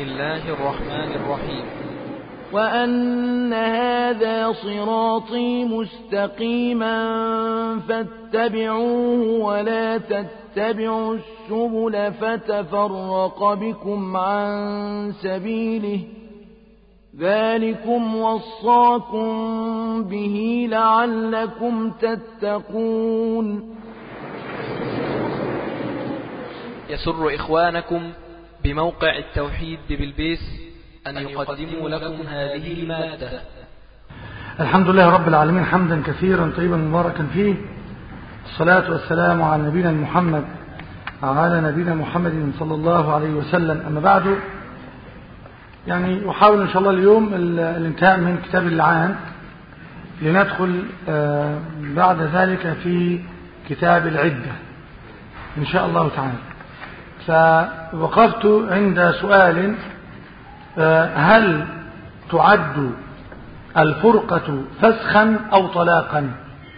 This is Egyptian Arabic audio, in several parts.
الله الرحمن الرحيم وأن هذا صراطي مستقيما فاتبعوه ولا تتبعوا السبل فتفرق بكم عن سبيله ذلكم وصاكم به لعلكم تتقون يسر إخوانكم بموقع التوحيد بالبيس أن يقدموا لكم هذه المادة الحمد لله رب العالمين حمدا كثيرا طيبا مباركا فيه الصلاة والسلام على نبينا محمد على نبينا محمد صلى الله عليه وسلم أما بعد يعني أحاول إن شاء الله اليوم الانتهاء من كتاب اللعان لندخل بعد ذلك في كتاب العدة إن شاء الله تعالى فوقفت عند سؤال هل تعد الفرقة فسخا أو طلاقا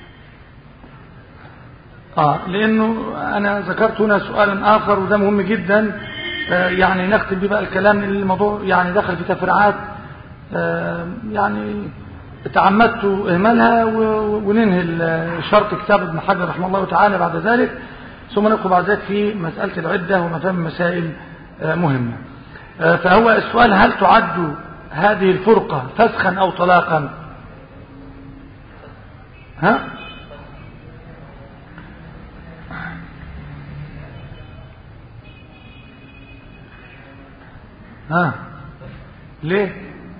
آه لأنه أنا ذكرت هنا سؤالا آخر وده مهم جدا آه يعني نختم بيه بقى الكلام لأن الموضوع يعني دخل في تفريعات آه يعني تعمدت إهمالها وننهي شرط كتاب ابن حجر رحمه الله تعالى بعد ذلك ثم ندخل بعد ذلك في مسألة العدة ومفهوم مسائل مهمة فهو السؤال هل تعد هذه الفرقة فسخا أو طلاقا ها ها ليه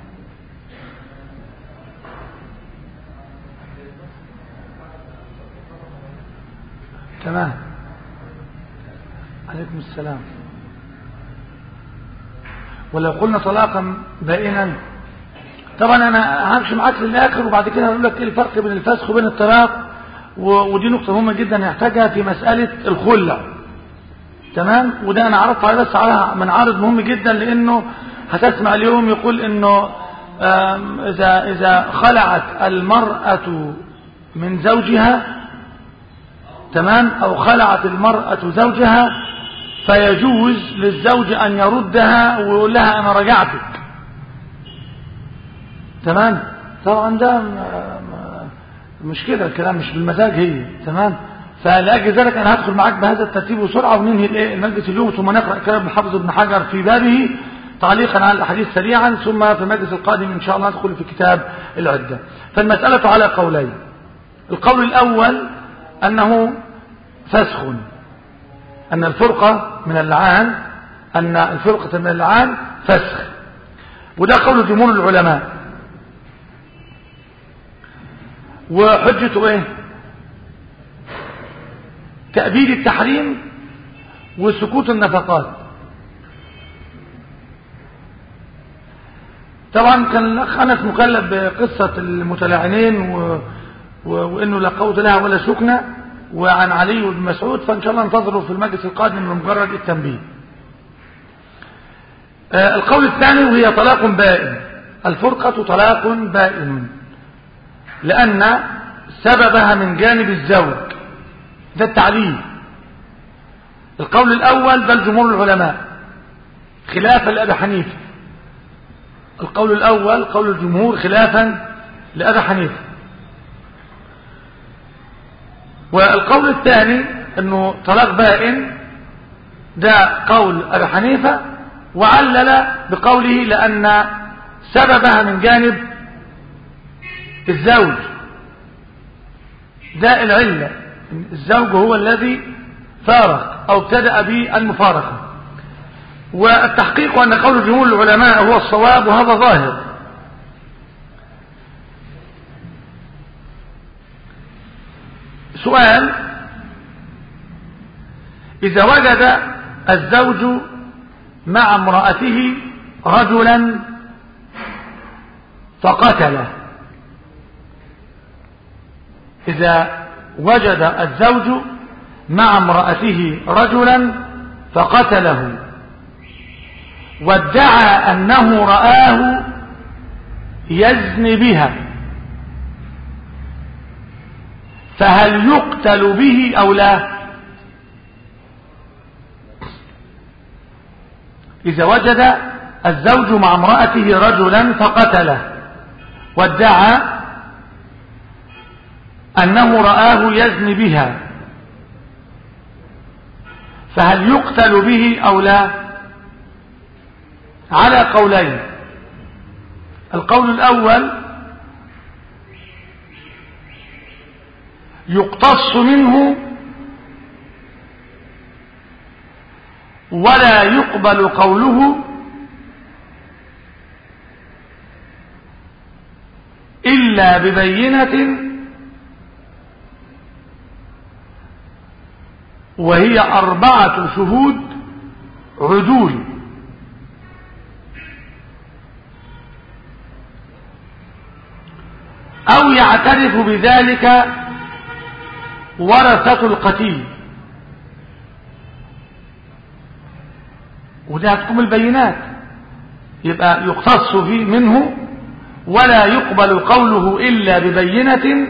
تمام عليكم السلام ولو قلنا طلاقا بائنا طبعا انا همشي معاك للاخر وبعد كده هقول لك ايه الفرق بين الفسخ وبين الطلاق ودي نقطه مهمه جدا نحتاجها في مساله الخلع تمام وده انا عرضت عليه بس على من عارض مهم جدا لانه هتسمع اليوم يقول انه اذا اذا خلعت المراه من زوجها تمام او خلعت المراه زوجها فيجوز للزوج أن يردها ويقول لها أنا رجعتك تمام طبعا ده مش كده الكلام مش بالمزاج هي تمام فلأجل ذلك أنا هدخل معاك بهذا الترتيب بسرعة وننهي المجلس اليوم ثم نقرأ كلام الحافظ ابن حجر في بابه تعليقا على الأحاديث سريعا ثم في المجلس القادم إن شاء الله ندخل في كتاب العدة فالمسألة على قولين القول الأول أنه فسخ أن الفرقة من اللعان أن الفرقة من اللعان فسخ وده قول جمهور العلماء وحجته ايه تأبيد التحريم وسكوت النفقات طبعا كان الأخ أنس مكلف بقصة المتلاعنين و... و... وإنه لا قوت لها ولا سكنة وعن علي بن مسعود فإن شاء الله ننتظره في المجلس القادم بمجرد التنبيه آه القول الثاني وهي طلاق بائن الفرقة طلاق بائن لأن سببها من جانب الزوج ده التعليل القول الأول بل جمهور العلماء خلافا لأبي حنيفة القول الأول قول الجمهور خلافا لأبي حنيفة والقول الثاني انه طلاق بائن ده قول ابي حنيفه وعلل بقوله لان سببها من جانب الزوج ده العله الزوج هو الذي فارق او ابتدا بالمفارقه والتحقيق ان قول جمهور العلماء هو الصواب وهذا ظاهر سؤال إذا وجد الزوج مع امرأته رجلا فقتله إذا وجد الزوج مع امرأته رجلا فقتله وادعى أنه رآه يزني بها فهل يقتل به أو لا إذا وجد الزوج مع امرأته رجلا فقتله وادعى أنه رآه يزني بها فهل يقتل به أو لا على قولين القول الأول يقتص منه ولا يقبل قوله إلا ببينة وهي أربعة شهود عدول أو يعترف بذلك ورثة القتيل وده هتكون البينات يبقى يقتص فيه منه ولا يقبل قوله إلا ببينة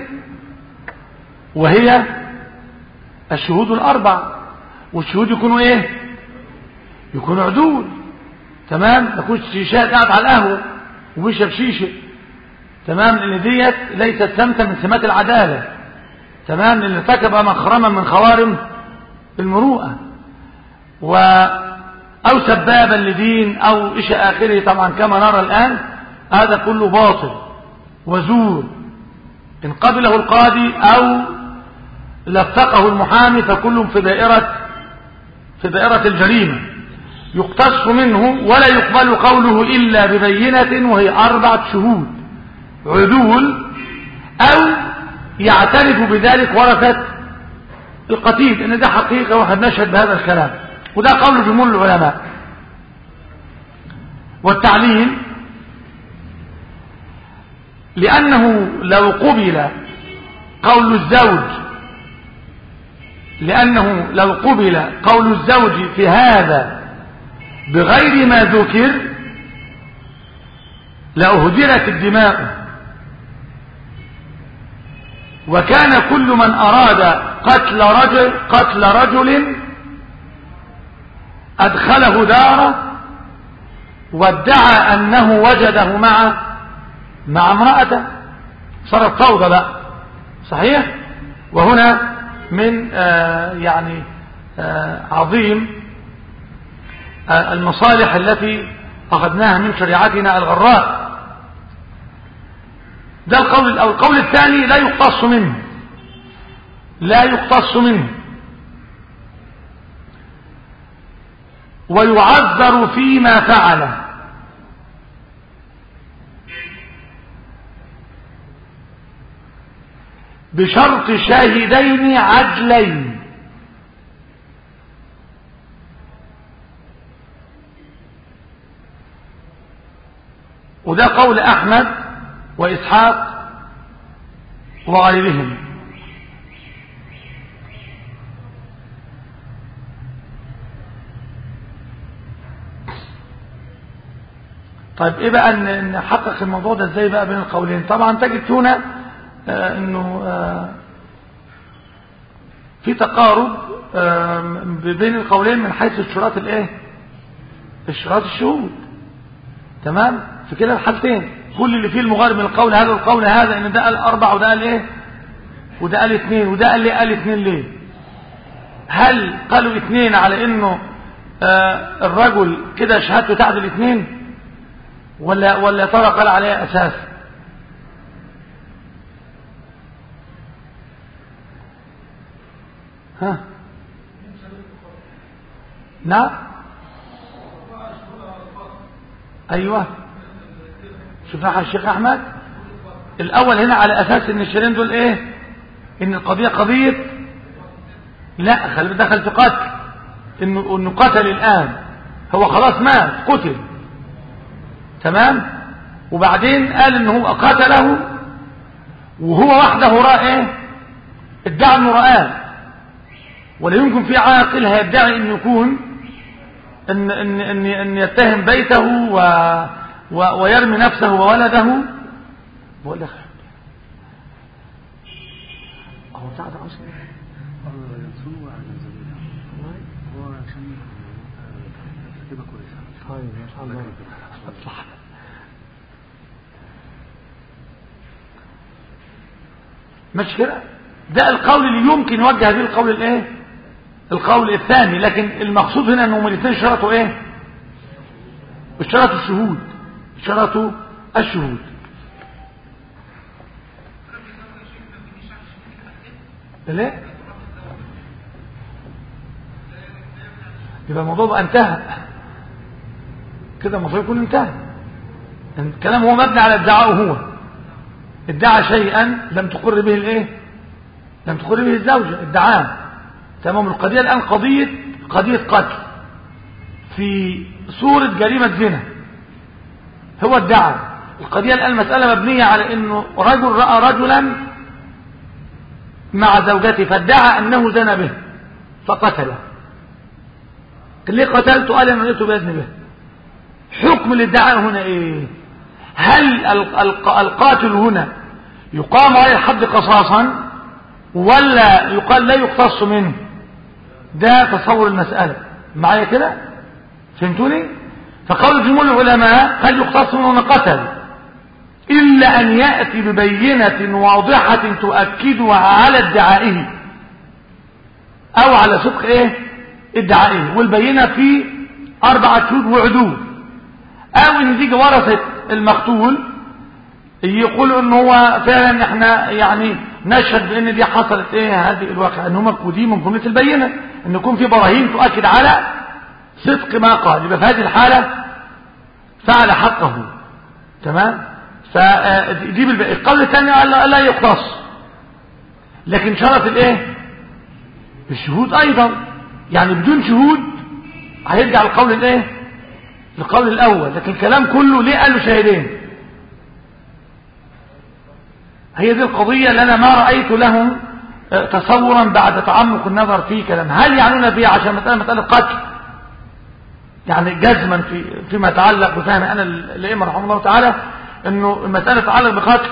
وهي الشهود الأربع والشهود يكونوا إيه يكونوا عدول تمام ما يكونش شيشات قاعد على القهوة وبيشرب شيشة تمام لأن ديت ليست سمتا من سمات العدالة تمام لأن ارتكب مخرما من خوارم المروءة و أو سبابا لدين أو إشى آخره طبعا كما نرى الآن هذا كله باطل وزور إن قبله القاضي أو لفقه المحامي فكل في دائرة في دائرة الجريمة يقتص منه ولا يقبل قوله إلا ببينة وهي أربعة شهود عدول أو يعترف بذلك ورثة القتيل إن ده حقيقة واحد نشهد بهذا الكلام وده قول جمهور العلماء والتعليل لأنه لو قبل قول الزوج لأنه لو قبل قول الزوج في هذا بغير ما ذكر لأهدرت الدماء وكان كل من أراد قتل رجل قتل رجل أدخله داره وادعى أنه وجده مع مع امرأته صارت فوضى بقى صحيح وهنا من آه يعني آه عظيم آه المصالح التي أخذناها من شريعتنا الغراء ده القول أو القول الثاني لا يقتص منه لا يقتص منه ويعذر فيما فعله بشرط شاهدين عدلين وده قول أحمد وإسحاق وغيرهم طيب ايه بقى نحقق الموضوع ده ازاي بقى بين القولين طبعا تجد هنا آه انه آه في تقارب آه بين القولين من حيث اشتراط الايه اشتراط الشهود تمام في كده الحالتين كل اللي فيه المغارب من القول هذا والقول هذا ان ده قال اربع وده قال ايه وده قال اثنين وده قال ليه قال اثنين ليه هل قالوا اثنين على انه الرجل كده شهادته تعدل اثنين ولا ولا ترى قال عليها اساس ها نعم ايوه شوفها الشيخ احمد الاول هنا على اساس ان الشيرين دول ايه ان القضيه قضيه لا خلي دخل في قتل انه انه قتل الان هو خلاص مات قتل تمام وبعدين قال ان هو قتله وهو وحده رأى ايه ادعى انه رآه ولا يمكن في عاقل هيدعي ان يكون ان ان ان, إن يتهم بيته و و ويرمي نفسه وولده بقول لك هو بتاع ده اصلا ينصره على زميله هو عشان كتابة كويسة طيب ما شاء الله مش كده ده القول اللي يمكن يوجه به القول الايه القول الثاني لكن المقصود هنا انهم الاثنين شرطوا ايه اشترطوا الشهود اشترطوا الشهود ليه يبقى الموضوع بقى انتهى كده المفروض يكون انتهى الكلام هو مبني على ادعائه هو ادعى شيئا لم تقر به الايه لم تقر به الزوجة ادعاه تمام القضية الآن قضية قضية قتل في صورة جريمة زنا هو ادعى القضية الآن مسألة مبنية على انه رجل رأى رجلا مع زوجته فادعى انه زنى به فقتله ليه قتلته قال انا رأيته بإذن به حكم الادعاء هنا ايه هل القاتل هنا يقام عليه الحد قصاصا ولا يقال لا يقتص منه ده تصور المسألة معايا كده فهمتوني فقول جمهور العلماء قد يقتص منه من قتل إلا أن يأتي ببينة واضحة تؤكدها على ادعائه أو على صدق إيه ادعائه والبينة في أربعة شهود وعدود أو إن تيجي ورثة المقتول يقولوا إن هو فعلا إحنا يعني نشهد بأن دي حصلت إيه هذه الواقع إن هم ودي من جملة البينة إن يكون في براهين تؤكد على صدق ما قال يبقى في هذه الحالة فعل حقه تمام فدي بالبقى القول الثاني لا, لا يقتص لكن شرط الايه الشهود ايضا يعني بدون شهود هيرجع القول الايه القول الاول لكن الكلام كله ليه قالوا شاهدين هي دي القضية اللي انا ما رأيت لهم تصورا بعد تعمق النظر في كلام هل يعنون فيها عشان مسألة مسألة قتل يعني جزما في فيما يتعلق بفهم انا الائمه رحمه الله تعالى انه المسألة تتعلق بقتل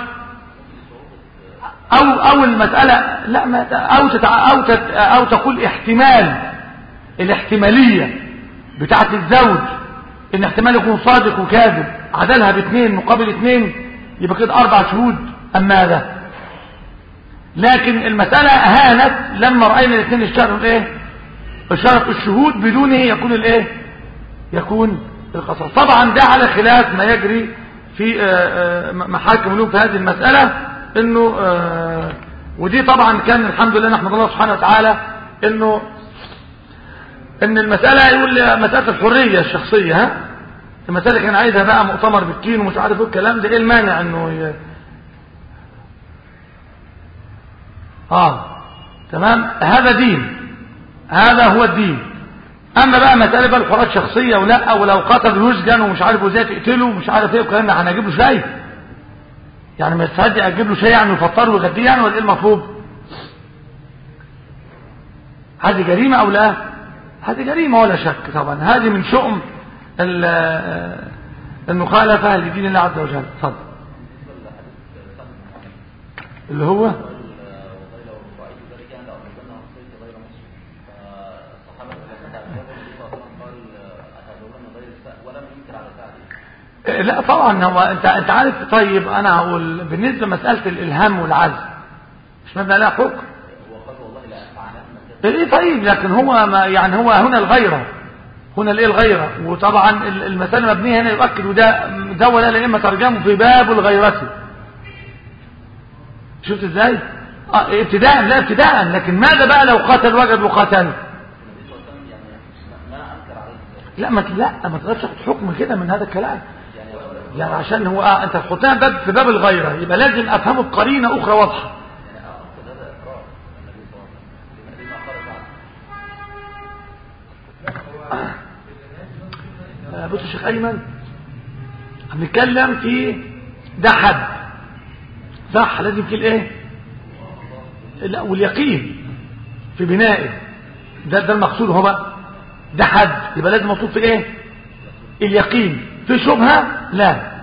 او او المسألة لا ما او تتع او تت او تقول احتمال الاحتمالية بتاعة الزوج ان احتمال يكون صادق وكاذب عدلها باثنين مقابل اثنين يبقى كده اربع شهود ام ماذا لكن المسألة هانت لما رأينا الاثنين اشتروا الايه اشترطوا الشهود بدونه يكون الايه يكون القصاص طبعا ده على خلاف ما يجري في محاكم اليوم في هذه المسألة انه ودي طبعا كان الحمد لله نحمد الله سبحانه وتعالى انه ان المسألة يقول مسألة الحرية الشخصية ها المسألة كان عايزها بقى مؤتمر بالكين ومش عارف ايه الكلام ده ايه المانع انه ي... اه تمام هذا دين هذا هو الدين اما بقى مسألة بقى الحرية الشخصية ولا ولو قتل يسجن ومش عارف ازاي تقتله ومش عارف ايه والكلام ده هنجيب له شيء يعني ما يستعد اجيب له شيء يعني يفطره ويغديه يعني ولا ايه المطلوب هذه جريمة او لا هذه جريمة ولا شك طبعا هذه من شؤم المخالفة لدين الله عز وجل اتفضل اللي هو لا طبعا هو انت انت عارف طيب انا هقول بالنسبه لمساله الالهام والعزم مش مبني عليها حكم ايه طيب لكن هو ما يعني هو هنا الغيره هنا الايه الغيره وطبعا المساله مبنيه هنا يؤكد وده ده ولا الائمه ترجمه في باب الغيره شفت ازاي اه ابتداء لا ابتداء لكن ماذا بقى لو قتل وجد وقتل لا ما لا ما تقدرش تاخد حكم كده من هذا الكلام يعني عشان هو آه انت تحطها باب في باب الغيرة يبقى لازم افهمه بقرينة اخرى واضحة بص يا شيخ ايمن هنتكلم في ده حد صح لازم في الايه لا واليقين في بنائه ده ده المقصود هو بقى ده حد يبقى لازم مطلوب في ايه اليقين في شبهة لا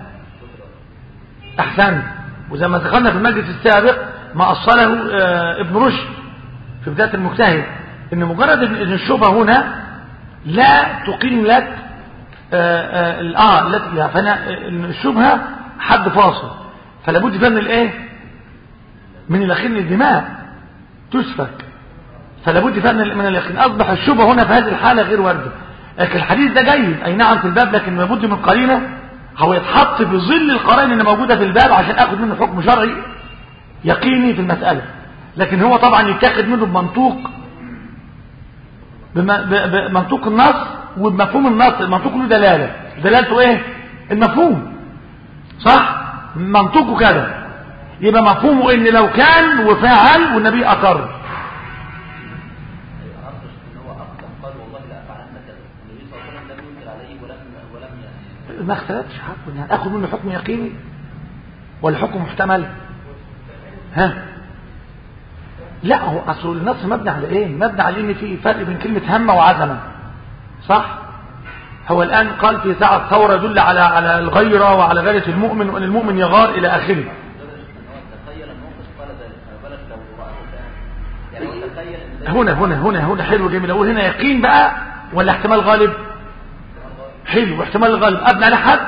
احسن وزي ما دخلنا في المجلس السابق ما أصله اه ابن رشد في بداية المجتهد ان مجرد ان الشبهة هنا لا تقيم لك اه, آه, آه التي فانا الشبهه حد فاصل فلا بد فيها من الايه من اليقين الدماء تسفك فلا بد فيها من اليقين اصبح الشبهه هنا في هذه الحاله غير وارده لكن الحديث ده جيد اي نعم في الباب لكن لابد من قرينه هو يتحط في ظل القرائن اللي موجوده في الباب عشان اخذ منه حكم شرعي يقيني في المساله لكن هو طبعا يتاخد منه بمنطوق بمنطوق النص وبمفهوم النص المنطوق له دلاله دلالته ايه المفهوم صح منطوقه كده يبقى مفهومه ان لو كان وفعل والنبي اقر ما اختلفش حكم يعني اخذ منه حكم يقيني ولا حكم محتمل ها لا هو اصل النص مبني على ايه مبني على ان في فرق بين كلمه همه وعزمه صح هو الان قال في ساعه ثوره يدل على على الغيره وعلى غيره المؤمن وان المؤمن يغار الى اخره هنا هنا هنا هنا حلو جميل اقول هنا يقين بقى ولا احتمال غالب حلو احتمال الغالب ابنى على حد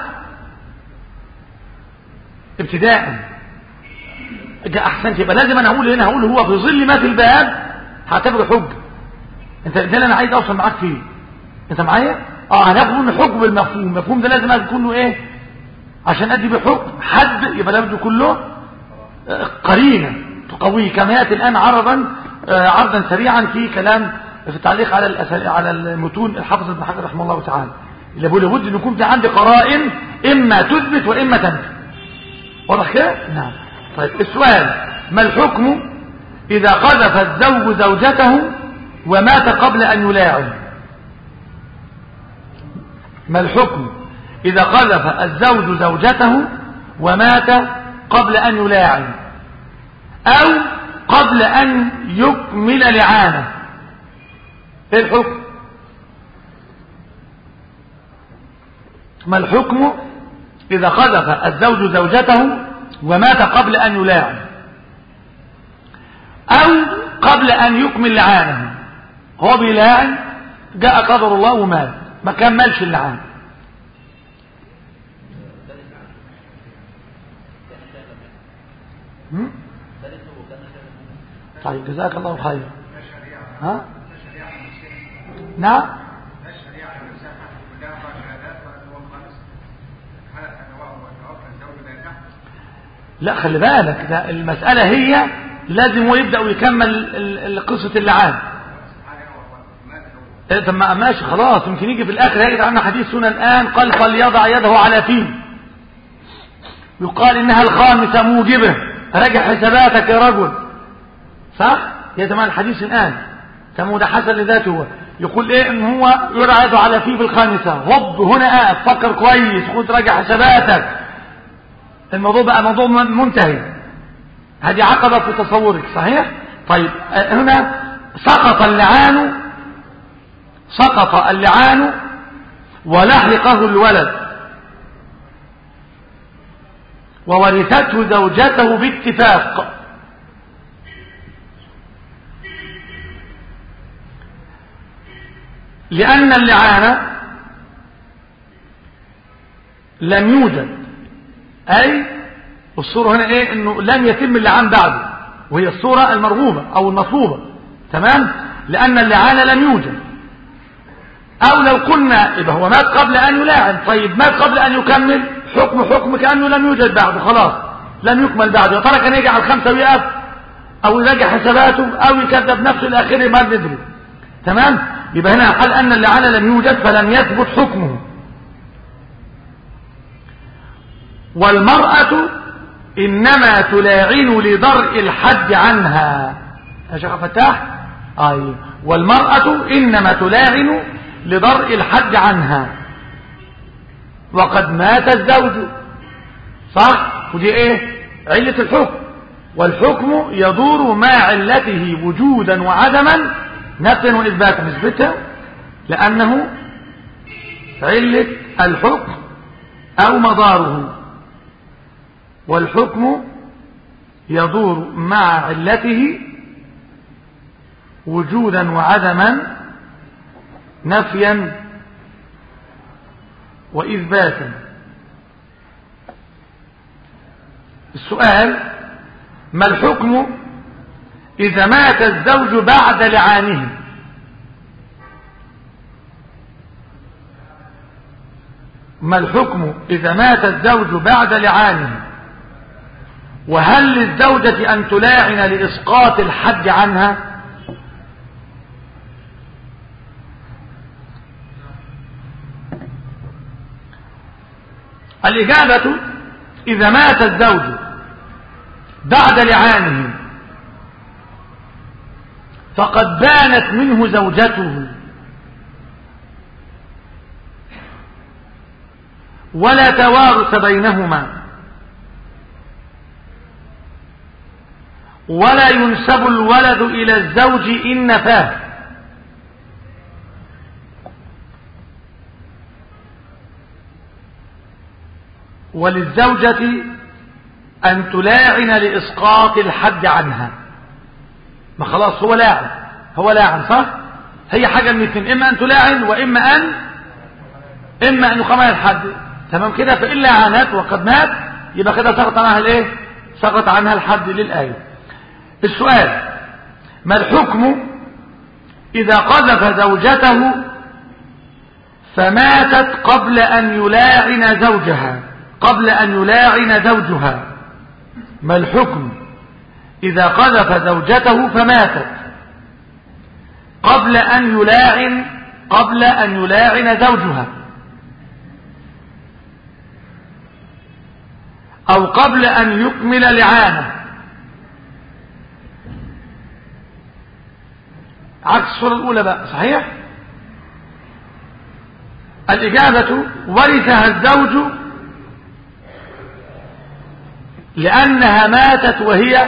ابتداء جاء احسنت يبقى لازم انا اقول هنا هقول هو في ظل ما في الباب هعتبره حجه انت ده اللي انا عايز اوصل معاك فيه انت معايا اه هناخد منه حكم بالمفهوم المفهوم ده لازم يكون له ايه عشان ادي بحكم حد يبقى لابد كله قرينه تقويه كما ياتي الان عرضا عرضا سريعا في كلام في التعليق على على المتون الحافظ ابن حجر رحمه الله تعالى اللي بقول لابد ان يكون في عندي قرائن اما تثبت واما تنفي واضح كده نعم طيب السؤال ما الحكم اذا قذف الزوج زوجته ومات قبل ان يلاعن ما الحكم اذا قذف الزوج زوجته ومات قبل ان يلاعن او قبل ان يكمل لعانه ايه الحكم ما الحكم إذا قذف الزوج زوجته ومات قبل أن يلاعن أو قبل أن يكمل لعانه هو بيلاعن جاء قدر الله ومات ما كملش اللعان طيب جزاك الله خير ها نعم لا خلي بالك ده المسألة هي لازم هو يبدأ ويكمل قصة اللعان طب ما ماشي خلاص يمكن يجي في الآخر يجد عنا حديث هنا الآن قال فليضع يده على فيه يقال إنها الخامسة موجبة راجع حساباتك يا رجل صح يا جماعة الحديث الآن تمو ده حسن لذاته يقول ايه ان هو يرى يده على فيه في الخامسة هوب هنا قاعد فكر كويس خد راجع حساباتك الموضوع بقى موضوع منتهي هذه عقبة في تصورك صحيح طيب هنا سقط اللعان سقط اللعان ولحقه الولد وورثته زوجته باتفاق لأن اللعان لم يوجد أي الصورة هنا إيه إنه لم يتم اللعان بعده وهي الصورة المرغوبة أو المطلوبة تمام لأن اللعان لم يوجد أو لو قلنا يبقى هو مات قبل أن يلاعن طيب مات قبل أن يكمل حكم حكم كأنه لم يوجد بعده خلاص لم يكمل بعده يا ترى كان يجي على الخمسة ويقف أو يراجع حساباته أو يكذب نفسه إلى آخره ما ندري تمام يبقى هنا قال أن اللعان لم يوجد فلم يثبت حكمه والمرأة إنما تلاعن لدرء الحد عنها يا شيخ فتاح أي والمرأة إنما تلاعن لدرء الحد عنها وقد مات الزوج صح ودي ايه علة الحكم والحكم يدور مع علته وجودا وعدما نفيا وإثباتا نثبتها لأنه علة الحكم أو مداره والحكم يدور مع علته وجودا وعدما نفيا وإثباتا السؤال ما الحكم إذا مات الزوج بعد لعانه ما الحكم إذا مات الزوج بعد لعانه وهل للزوجة أن تلاعن لإسقاط الحد عنها الإجابة إذا مات الزوج بعد لعانه فقد بانت منه زوجته ولا توارث بينهما ولا ينسب الولد إلى الزوج إن نفاه وللزوجة أن تلاعن لإسقاط الحد عنها ما خلاص هو لاعن هو لاعن صح هي حاجة من الاثنين إما أن تلاعن وإما أن إما أن يقام الحد تمام كده فإن لعنت وقد مات يبقى كده سقط عنها الايه سقط عنها الحد للآية السؤال ما الحكم إذا قذف زوجته فماتت قبل أن يلاعن زوجها قبل أن يلاعن زوجها ما الحكم إذا قذف زوجته فماتت قبل أن يلاعن قبل أن يلاعن زوجها أو قبل أن يكمل لعانه عكس الصورة الأولى بقى صحيح الإجابة ورثها الزوج لأنها ماتت وهي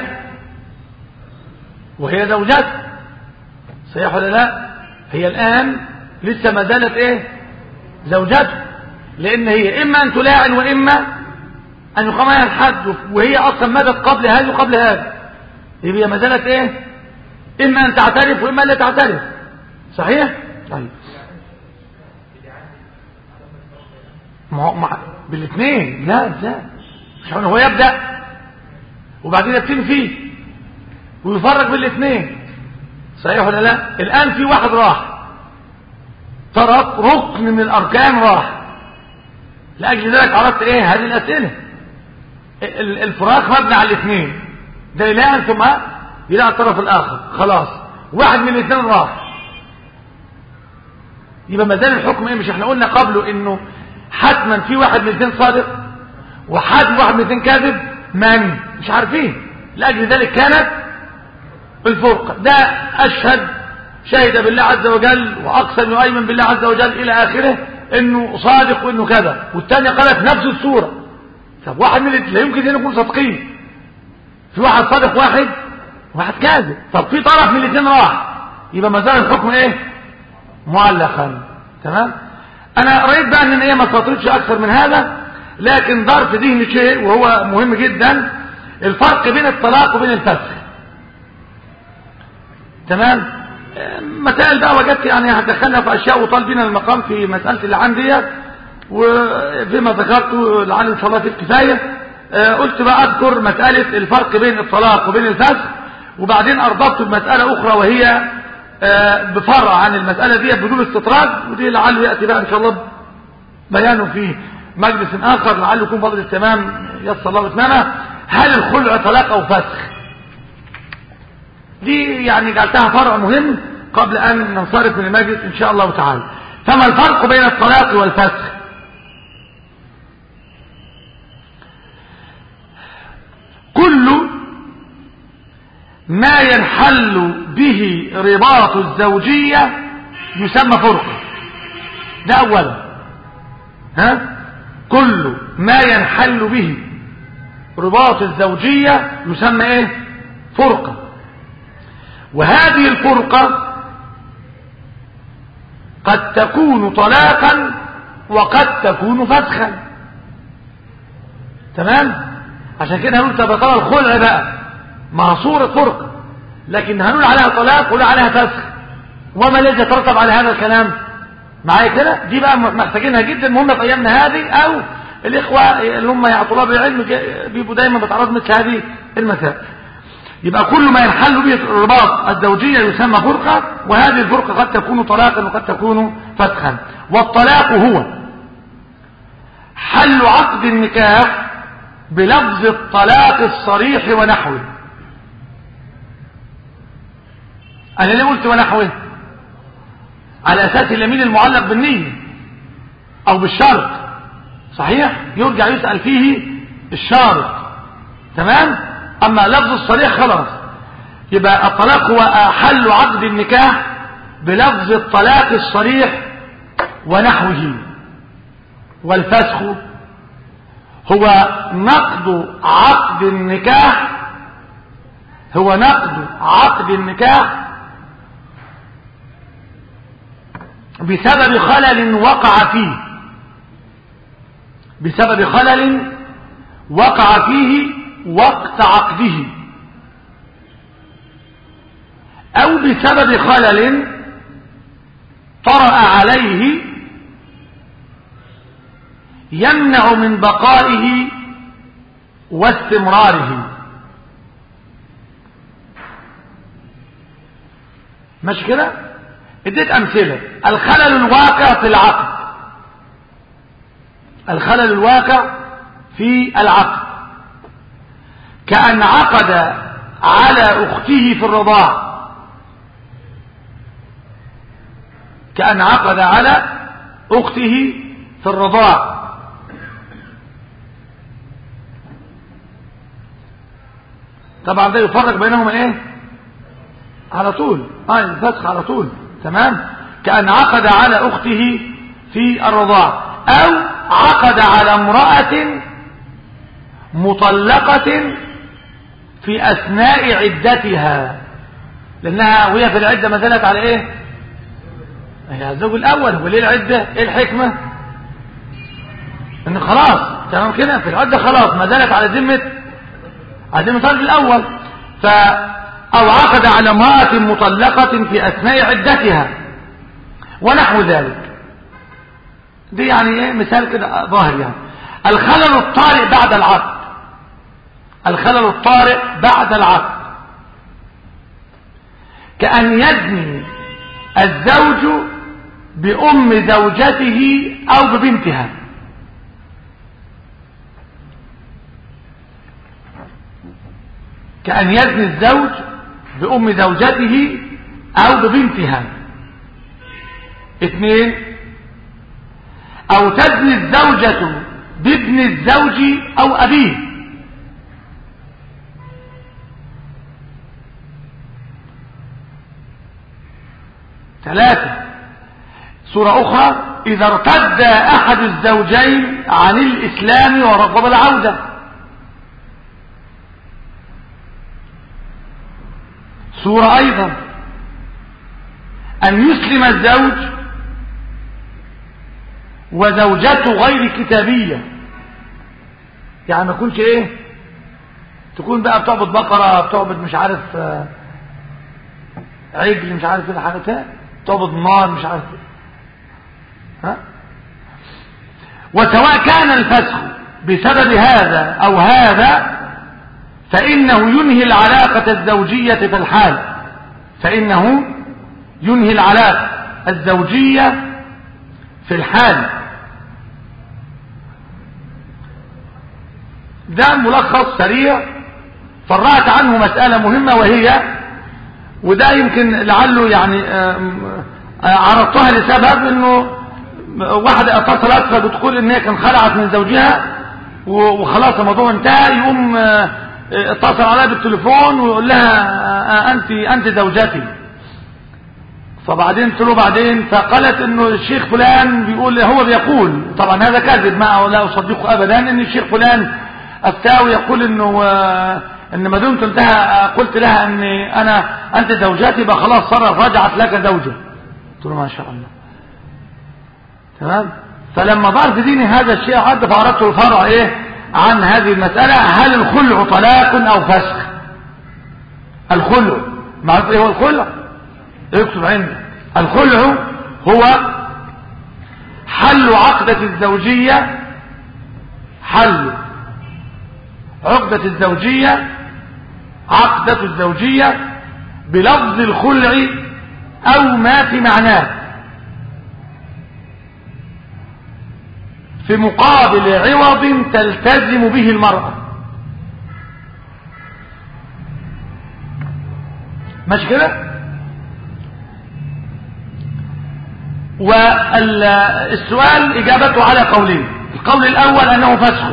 وهي زوجته صحيح ولا لا هي الآن لسه ما زالت ايه زوجته لأن هي إما أن تلاعن وإما أن يقام عليها الحد وهي أصلا ماتت قبل هذا وقبل هذا يبقى ما زالت إيه إما أن تعترف وإما لا تعترف صحيح طيب ما هو مع بالاثنين لا لا مش هو يبدأ وبعدين يبتين فيه ويفرق بالاثنين صحيح ولا لا الآن في واحد راح ترك ركن من الأركان راح لأجل ذلك عرفت إيه هذه الأسئلة الفراق مبني على الاثنين ده يلاقي ثم يلاقي الطرف الآخر خلاص واحد من الاثنين راح يبقى ما زال الحكم ايه مش احنا قلنا قبله انه حتما في واحد من الاثنين صادق وحد واحد من الاثنين كاذب من مش عارفين لاجل ذلك كانت الفرقه ده اشهد شهد بالله عز وجل واقسم يؤيمن بالله عز وجل الى اخره انه صادق وانه كذا والثانيه قالت نفس الصوره طب واحد من لا يمكن ان يكون صادقين في واحد صادق واحد واحد كاذب طب في طرف من الاثنين راح يبقى ما زال الحكم ايه معلقا تمام انا رأيت بقى ان هي ما تطردش اكثر من هذا لكن دار في ذهني شيء وهو مهم جدا الفرق بين الطلاق وبين الفسخ تمام مسائل بقى وجدت يعني هتدخلنا في اشياء وطال بنا المقام في مسألة اللي عندي وفيما ذكرت لعل ان شاء الله في الكفاية قلت بقى اذكر مسألة الفرق بين الطلاق وبين الفسخ وبعدين ارضبت بمسألة اخرى وهي بفرع عن المسألة دي بدون استطراد ودي لعله يأتي بقى ان شاء الله بيانه في مجلس اخر لعله يكون فضل التمام يسر الله اتمامه هل الخلع طلاق او فسخ دي يعني جعلتها فرع مهم قبل ان ننصرف من المجلس ان شاء الله تعالى فما الفرق بين الطلاق والفسخ كل ما ينحل به رباط الزوجية يسمى فرقة ده اولا ها كل ما ينحل به رباط الزوجية يسمى ايه فرقة وهذه الفرقة قد تكون طلاقا وقد تكون فسخا تمام عشان كده هنقول تبقى الخلع بقى مع صورة فرقة لكن هنقول عليها طلاق ولا عليها فسخ وما الذي يترتب على هذا الكلام معايا كده دي بقى محتاجينها جدا مهمة في ايامنا هذه او الاخوة اللي هم يعطوا طلاب العلم بيبقوا دايما بيتعرض مثل هذه المسائل يبقى كل ما ينحل به الرباط الزوجية يسمى فرقة وهذه الفرقة قد تكون طلاقا وقد تكون فتحا والطلاق هو حل عقد النكاح بلفظ الطلاق الصريح ونحوه انا ليه قلت ونحوه على اساس اليمين المعلق بالنية او بالشرط صحيح يرجع يسأل فيه الشارط تمام اما لفظ الصريح خلاص يبقى الطلاق هو حل عقد النكاح بلفظ الطلاق الصريح ونحوه والفسخ هو نقض عقد النكاح هو نقض عقد النكاح بسبب خلل وقع فيه بسبب خلل وقع فيه وقت عقده او بسبب خلل طرأ عليه يمنع من بقائه واستمراره مش كده اديت امثله الخلل الواقع في العقد الخلل الواقع في العقد كأن عقد على أخته في الرضاع كأن عقد على أخته في الرضاع طبعا ده يفرق بينهما ايه على طول اه الفسخ على طول تمام كأن عقد على أخته في الرضاع أو عقد على امرأة مطلقة في أثناء عدتها لأنها وهي في العدة ما زالت على إيه هي الزوج الأول وليه العدة إيه الحكمة إن خلاص تمام كده في العدة خلاص ما زالت على ذمة على ذمة الرجل الأول ف أو عقد على امرأة مطلقة في أثناء عدتها ونحو ذلك دي يعني ايه مثال كده ظاهر يعني الخلل الطارئ بعد العقد الخلل الطارئ بعد العقد كأن يزني الزوج بأم زوجته أو ببنتها كأن يزني الزوج بأم زوجته أو ببنتها اثنين أو تزني الزوجة بابن الزوج أو أبيه ثلاثة سورة أخرى إذا ارتد أحد الزوجين عن الإسلام ورغب العودة سورة أيضا أن يسلم الزوج وزوجته غير كتابية يعني ما يكونش ايه تكون بقى بتعبد بقرة بتعبد مش عارف عجل مش عارف ايه الحاجات تعبد نار مش عارف ها وسواء كان الفسخ بسبب هذا او هذا فانه ينهي العلاقة الزوجية في الحال فانه ينهي العلاقة الزوجية في الحال ده ملخص سريع فرعت عنه مسألة مهمة وهي وده يمكن لعله يعني عرضتها لسبب انه واحدة اتصلت فبتقول ان هي كان خلعت من زوجها وخلاص الموضوع انتهى يقوم اتصل عليها بالتليفون ويقول لها انت انت زوجتي فبعدين قلت له بعدين فقالت انه الشيخ فلان بيقول هو بيقول طبعا هذا كذب ما لا اصدقه ابدا ان الشيخ فلان افتاه يقول انه ان ما دمت انتهى قلت لها ان انا انت زوجتي يبقى خلاص صار رجعت لك زوجه قلت له ما شاء الله تمام فلما ظهر في ديني هذا الشيء عد فاردت الفرع ايه عن هذه المسألة هل الخلع طلاق او فسخ الخلع معرفة ايه هو الخلع اكتب عندي الخلع هو حل عقدة الزوجية حل عقدة الزوجية عقدة الزوجية بلفظ الخلع أو ما في معناه في مقابل عوض تلتزم به المرأة ماشي كده والسؤال إجابته على قولين القول الأول أنه فسخ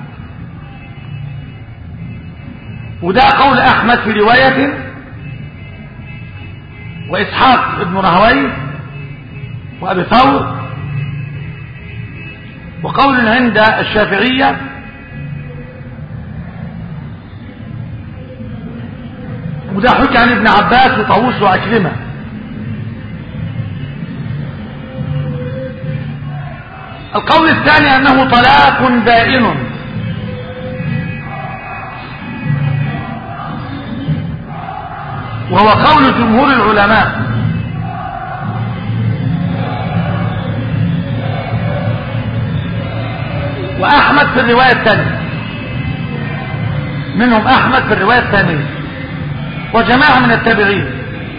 وده قول أحمد في رواية وإسحاق ابن رهوي وأبي ثور وقول عند الشافعية وده حكي عن ابن عباس وطاووس وعكرمة القول الثاني أنه طلاق بائن وهو قول جمهور العلماء وأحمد في الرواية الثانية منهم أحمد في الرواية الثانية وجماعة من التابعين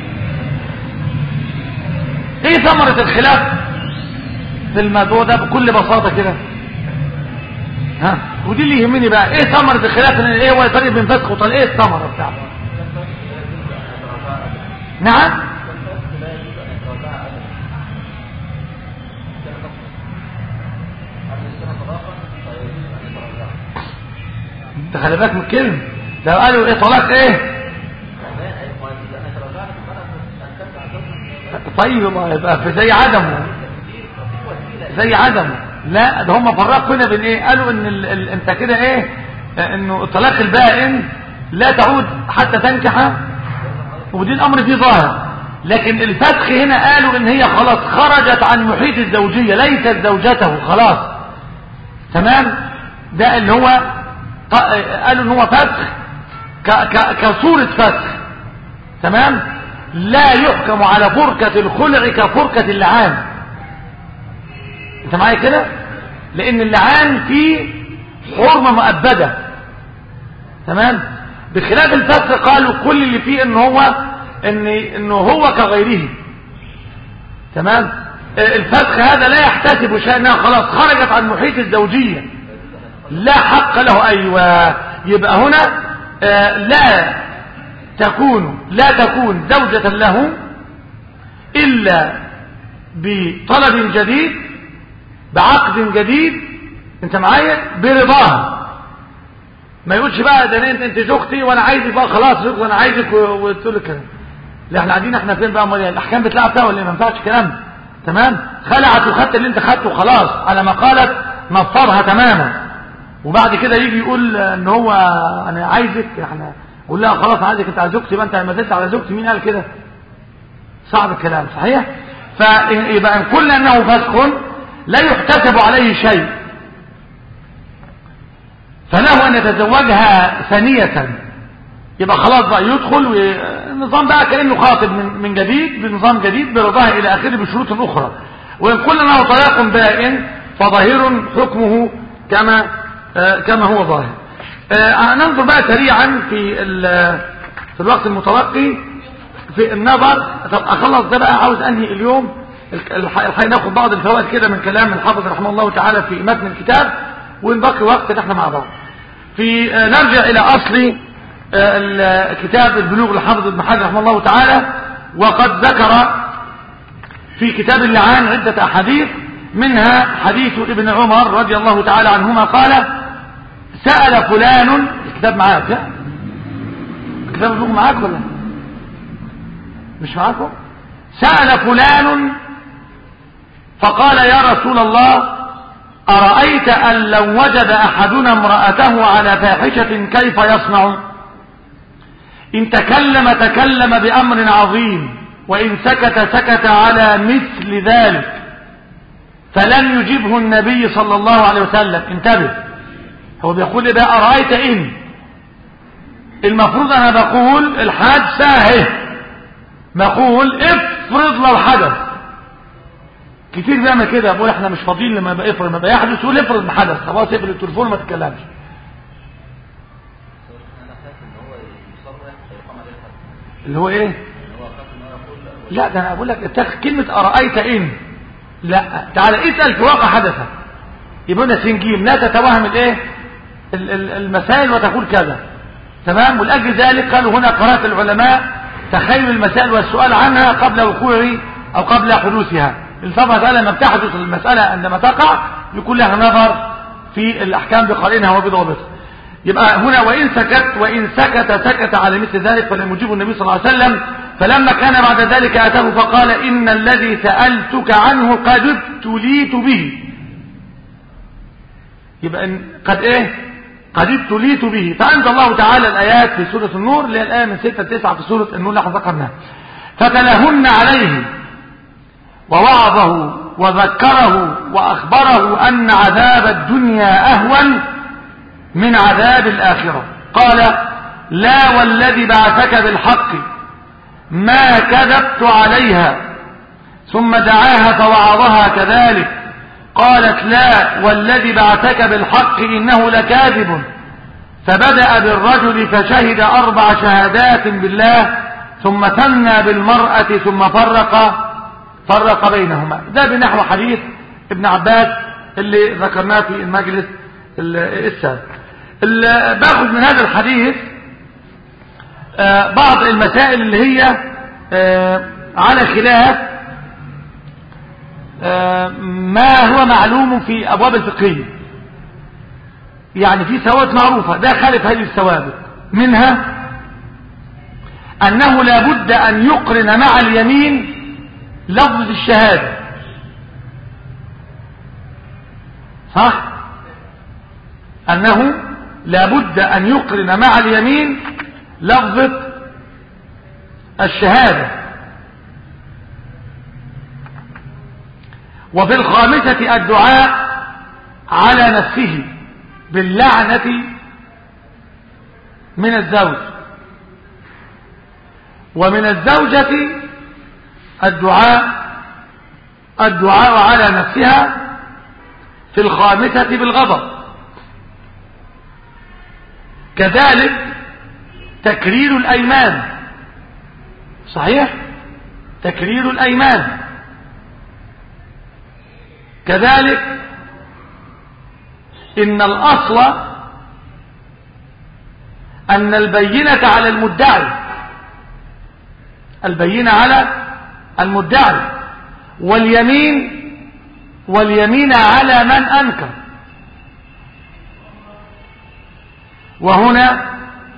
ايه ثمرة الخلاف في الموضوع ده بكل بساطة كده ها ودي اللي يهمني بقى ايه ثمرة الخلاف ان ايه هو الفرق بين فسخ وطلاق ايه الثمرة بتاعته نعم انت خلي بالك من الكلمة لو قالوا ايه طلاق ايه طيب ما يبقى في زي عدمه زي عدمه لا ده هم فرقوا هنا بين ايه قالوا ان ال... ال... انت كده ايه انه الطلاق البائن لا تعود حتى تنكح ودي الامر فيه ظاهر لكن الفسخ هنا قالوا ان هي خلاص خرجت عن محيط الزوجية ليست زوجته خلاص تمام ده اللي هو قالوا ان هو فسخ ك... ك... كصورة فسخ تمام لا يحكم على فركة الخلع كفركة اللعان انت معايا كده لان اللعان فيه حرمة مؤبدة تمام بخلاف الفسخ قالوا كل اللي فيه ان هو ان انه هو كغيره تمام الفسخ هذا لا يحتسب شأنها خلاص خرجت عن محيط الزوجية لا حق له ايوه يبقى هنا آه لا تكون لا تكون زوجة له إلا بطلب جديد بعقد جديد انت معايا برضاها ما يقولش بقى ده انت انت زوجتي وانا عايزك بقى خلاص زوجتي وانا عايزك وتقول لك كده لا احنا قاعدين احنا فين بقى امال الاحكام بتلعب فيها ولا ما ينفعش الكلام تمام خلعت وخدت اللي انت خدته خلاص على ما قالت نفرها تماما وبعد كده يجي يقول ان هو انا عايزك احنا قول لها خلاص عايزك انت على زوجتي يبقى انت ما زلت على زوجتي مين قال كده صعب الكلام صحيح فيبقى ان قلنا انه فسخ لا يحتسب عليه شيء فله ان يتزوجها ثانية يبقى خلاص بقى يدخل النظام بقى كأنه خاطب من, من جديد بنظام جديد برضاها الى اخره بشروط اخرى وان قلنا انه طلاق بائن فظاهر حكمه كما آه كما هو ظاهر آه ننظر بقى سريعا في في الوقت المتبقي في النظر طب اخلص ده بقى عاوز انهي اليوم الحقيقة ناخد بعض الفوائد كده من كلام الحافظ رحمه الله تعالى في متن الكتاب ونبقي وقت احنا مع بعض في آه نرجع الى اصل كتاب البلوغ لحافظ ابن حجر رحمه الله تعالى وقد ذكر في كتاب اللعان عدة احاديث منها حديث ابن عمر رضي الله تعالى عنهما قال سأل فلان الكتاب معاك الكتاب البلوغ معاك ولا مش معاكم سأل فلان فقال يا رسول الله أرأيت أن لو وجد أحدنا امرأته على فاحشة كيف يصنع إن تكلم تكلم بأمر عظيم وإن سكت سكت على مثل ذلك فلم يجبه النبي صلى الله عليه وسلم انتبه هو بيقول لي بقى أرأيت إن المفروض أنا بقول الحادثة اهي بقول افرض لو حدث كتير بيعمل كده بقول احنا مش فاضيين لما يبقى يفرض لما يبقى يحدث يقول افرض ما حدث خلاص اقفل التليفون وما تتكلمش انا خايف ان هو يصرح فيقام عليه الحد اللي هو ايه ان هو خايف ان هو يقول لا ده انا بقول لك اتخذ كلمة أرأيت إن لا تعالى اسأل في واقع حدث يبقى لنا سنجيم لا تتوهم الايه ال- ال- المسائل وتقول كذا تمام ولأجل ذلك قالوا هنا قرأت العلماء تخيل المسائل والسؤال عنها قبل وقوع أو قبل حدوثها الفقه قال لما بتحدث المسألة عندما تقع يكون لها نظر في الأحكام بقرينها وبضوابطها يبقى هنا وإن سكت وإن سكت سكت على مثل ذلك فلم يجيب النبي صلى الله عليه وسلم فلما كان بعد ذلك أتاه فقال إن الذي سألتك عنه قد ابتليت به يبقى إن قد إيه قد ابتليت به فأنزل الله تعالى الآيات في سورة النور اللي هي الآية من 6 ل 9 في سورة النور اللي احنا ذكرناها فتلهن عليه ووعظه وذكره وأخبره أن عذاب الدنيا أهون من عذاب الآخرة قال لا والذي بعثك بالحق ما كذبت عليها ثم دعاها فوعظها كذلك قالت لا والذي بعثك بالحق إنه لكاذب فبدأ بالرجل فشهد أربع شهادات بالله ثم ثنى بالمرأة ثم فرق فرق بينهما ده بنحو حديث ابن عباس اللي ذكرناه في المجلس السابق باخذ من هذا الحديث بعض المسائل اللي هي على خلاف ما هو معلوم في أبواب الفقهية يعني في ثوابت معروفة ده خالف هذه الثوابت منها أنه لابد أن يقرن مع اليمين لفظ الشهادة صح أنه لابد أن يقرن مع اليمين لفظة الشهادة وفي الخامسة الدعاء على نفسه باللعنة من الزوج ومن الزوجة الدعاء الدعاء على نفسها في الخامسة بالغضب كذلك تكرير الأيمان صحيح تكرير الأيمان كذلك إن الأصل أن البينة على المدعي البينة على المدعي واليمين واليمين على من أنكر وهنا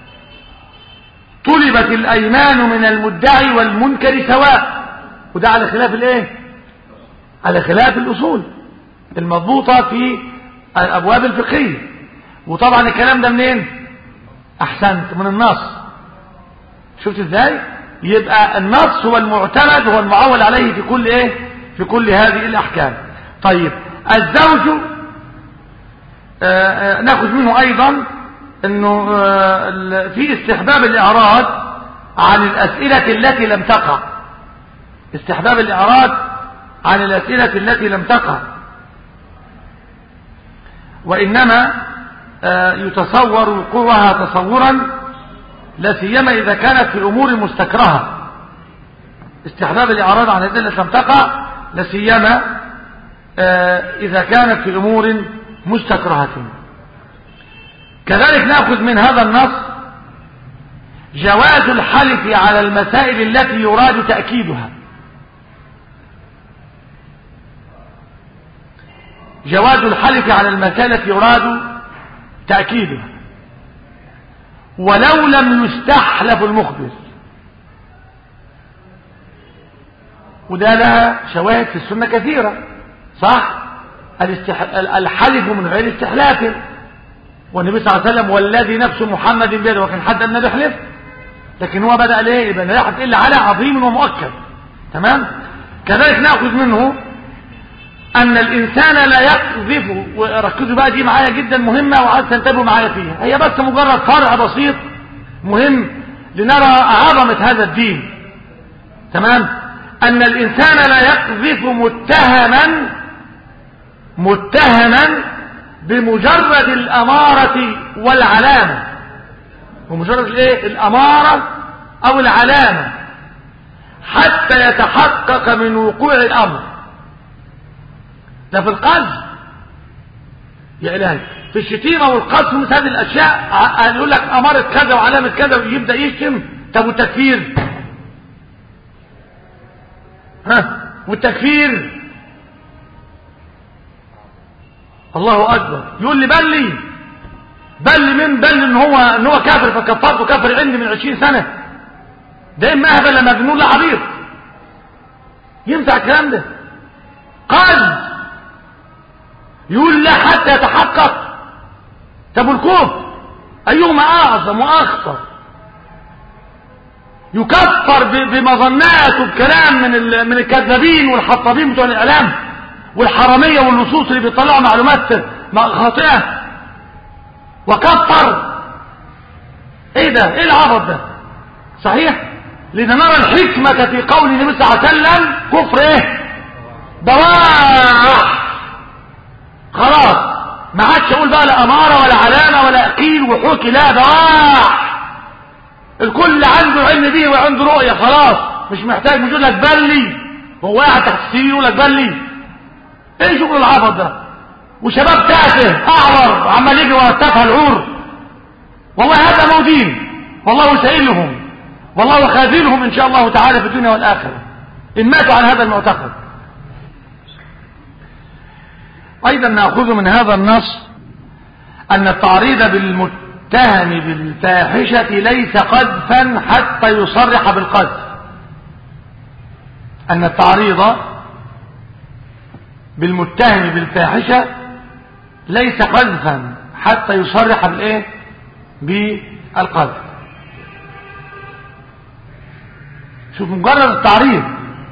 طلبت الأيمان من المدعي والمنكر سواء وده على خلاف الايه على خلاف الأصول المضبوطة في الأبواب الفقهية وطبعا الكلام ده منين أحسنت من النص شفت ازاي يبقى النص هو المعتمد هو المعول عليه في كل ايه في كل هذه الأحكام طيب الزوج آآ آآ ناخذ منه أيضا انه في استحباب الاعراض عن الاسئلة التي لم تقع استحباب الاعراض عن الاسئلة التي لم تقع وانما يتصور وقوعها تصورا لا سيما اذا كانت في امور مستكرهة استحباب الاعراض عن الاسئلة لم تقع لا سيما اذا كانت في امور مستكرهة كذلك نأخذ من هذا النص جواز الحلف على المسائل التي يراد تأكيدها جواز الحلف على المسائل التي يراد تأكيدها ولو لم يستحلف المخبر وده لها شواهد في السنة كثيرة صح الحلف من غير استحلاف والنبي صلى الله عليه وسلم والذي نفس محمد بيده وكان حد النبي يحلف لكن هو بدأ ليه يبقى لا يحلف إلا على عظيم ومؤكد تمام كذلك نأخذ منه أن الإنسان لا يقذف وركزوا بقى دي معايا جدا مهمة وعايز تنتبهوا معايا فيها هي بس مجرد فرع بسيط مهم لنرى عظمة هذا الدين تمام أن الإنسان لا يقذف متهما متهما بمجرد الأمارة والعلامة بمجرد الايه الأمارة أو العلامة حتى يتحقق من وقوع الأمر ده في القلب يا إلهي في الشتيمة والقذف مثل هذه الأشياء ع- يقول لك أمارة كذا وعلامة كذا ويبدأ يشتم طب والتكفير ها والتكفير الله أكبر يقول لي بلي بلي من بلي ان هو ان هو كافر فكفرته كافر عندي من عشرين سنة ده اما اهبل لا مجنون لا عبيط ينفع الكلام ده قال يقول لا حتى يتحقق طب الكفر ايهما اعظم واخطر يكفر ب- بمظنات وبكلام من ال- من الكذابين والحطابين بتوع الاعلام والحراميه واللصوص اللي بيطلعوا معلومات م- خاطئه وكفر ايه ده ايه العبط ده صحيح لنرى الحكمة في قول النبي صلى الله عليه وسلم كفر ايه بواح خلاص ما عادش اقول بقى لا امارة ولا علامة ولا قيل وحكي لا بواح الكل عنده علم بيه وعنده رؤية خلاص مش محتاج يقول لك بلي هو قاعد تحت السرير يقول لك بلي ايه شغل العبط ده وشباب تافه اعور عمال يجي ورا التافهه العور والله هذا موجين والله سائلهم والله خاذلهم ان شاء الله تعالى في الدنيا والاخره ان ماتوا على هذا المعتقد ايضا ناخذ من هذا النص ان التعريض بالمتهم بالفاحشه ليس قذفا حتى يصرح بالقذف ان التعريض بالمتهم بالفاحشة ليس قذفا حتى يصرح بالايه بالقذف شوف مجرد التعريض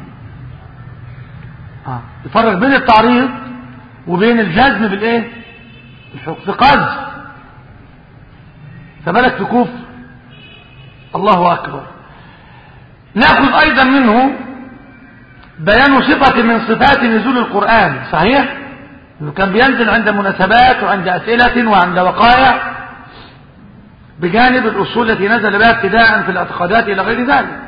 آه. يفرق بين التعريض وبين الجزم بالايه الحكم في قذف فبالك في كفر الله اكبر ناخذ ايضا منه بيان صفة من صفات نزول القرآن صحيح إنه كان بينزل عند مناسبات وعند أسئلة وعند وقائع بجانب الأصول التي نزل بها ابتداء في الاعتقادات إلى غير ذلك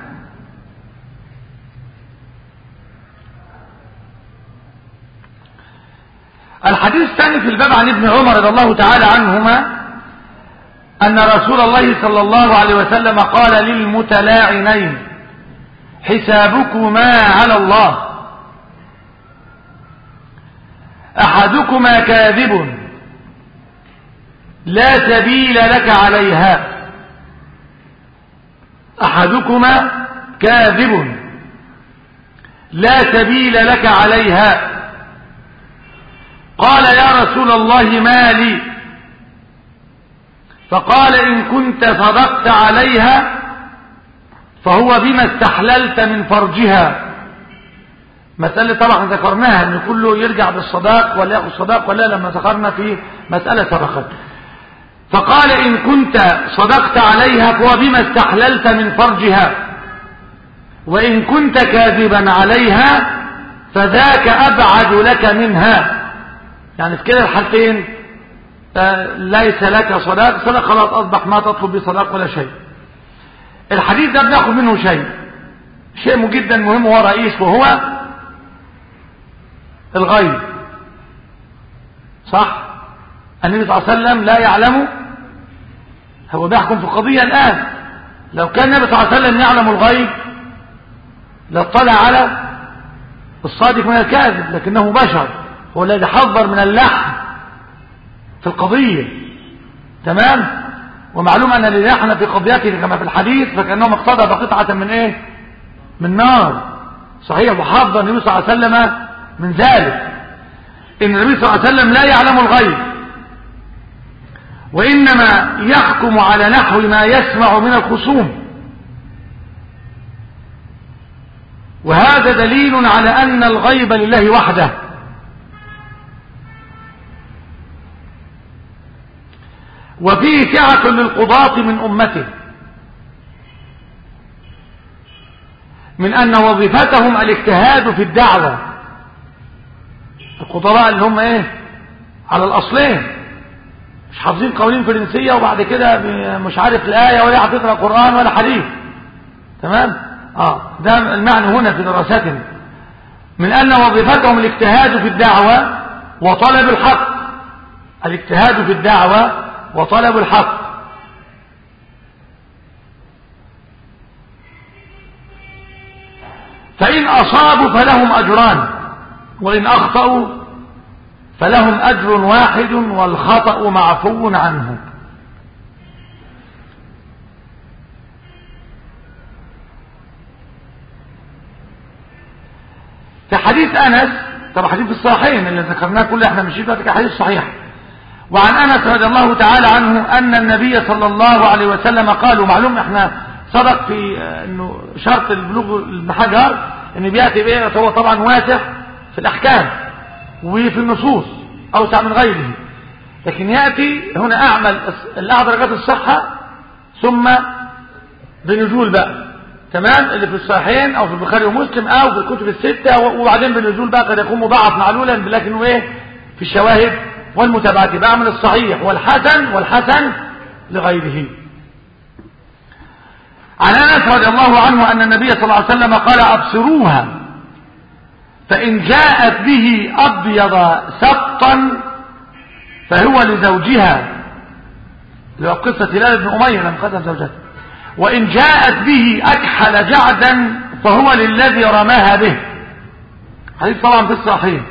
الحديث الثاني في الباب عن ابن عمر رضي الله تعالى عنهما أن رسول الله صلى الله عليه وسلم قال للمتلاعنين حسابكما على الله أحدكما كاذب لا سبيل لك عليها أحدكما كاذب لا سبيل لك عليها قال يا رسول الله ما لي فقال إن كنت صدقت عليها فهو بما استحللت من فرجها مسألة طبعا ذكرناها ان كله يرجع بالصداق ولا ياخذ صداق ولا لما ذكرنا في مسألة سبقت فقال إن كنت صدقت عليها فهو بما استحللت من فرجها وإن كنت كاذبا عليها فذاك أبعد لك منها يعني في كده الحالتين آه ليس لك صداق صداق خلاص أصبح ما تطلب بصداق ولا شيء الحديث ده بناخد منه شيء شيء جدا مهم هو رئيس وهو الغيب صح النبي صلى الله عليه وسلم لا يعلم هو بيحكم في قضية الآن لو كان النبي صلى الله عليه وسلم يعلم الغيب لاطلع على الصادق من الكاذب لكنه بشر هو الذي حذر من اللحن في القضية تمام ومعلوم أن الذي لحن في قضيته كما في الحديث فكأنهم اقتضى بقطعة من ايه من نار صحيح وحذر النبي صلى الله عليه وسلم من ذلك ان النبي صلى الله عليه وسلم لا يعلم الغيب وإنما يحكم على نحو ما يسمع من الخصوم وهذا دليل على أن الغيب لله وحده وفيه سعة للقضاة من أمته من أن وظيفتهم الاجتهاد في الدعوة الخطباء اللي هم ايه على الأصلين مش حافظين قوانين فرنسية وبعد كده ب- مش عارف الآية ولا حافظها قرآن ولا حديث تمام اه ده المعنى هنا في دراستنا من أن وظيفتهم الاجتهاد في الدعوة وطلب الحق الاجتهاد في الدعوة وطلب الحق فإن أصابوا فلهم أجران وإن أخطأوا فلهم أجر واحد والخطأ معفو عنه في حديث أنس طبعا حديث في الصحيحين اللي ذكرناه كله احنا مشيت دلوقتي حديث صحيح وعن أنس رضي الله تعالى عنه أن النبي صلى الله عليه وسلم قال ومعلوم احنا سبق في آه، انه شرط البلوغ ابن حجر ان بياتي بايه هو طبعا واسع في الاحكام وفي النصوص اوسع من غيره لكن ياتي هنا اعمل الاعلى درجات الصحه ثم بنزول بقى تمام اللي في الصحيحين او في البخاري ومسلم او في الكتب السته وبعدين بنزول بقى قد يكون مضاعف معلولا لكنه ايه في الشواهد والمتابعات بعمل الصحيح والحسن والحسن لغيره عن انس رضي الله عنه ان النبي صلى الله عليه وسلم قال ابصروها فان جاءت به ابيض سبطا فهو لزوجها لو قصة هلال بن أمية لما قتل زوجته وإن جاءت به أكحل جعدا فهو للذي رماها به حديث طبعا في الصحيح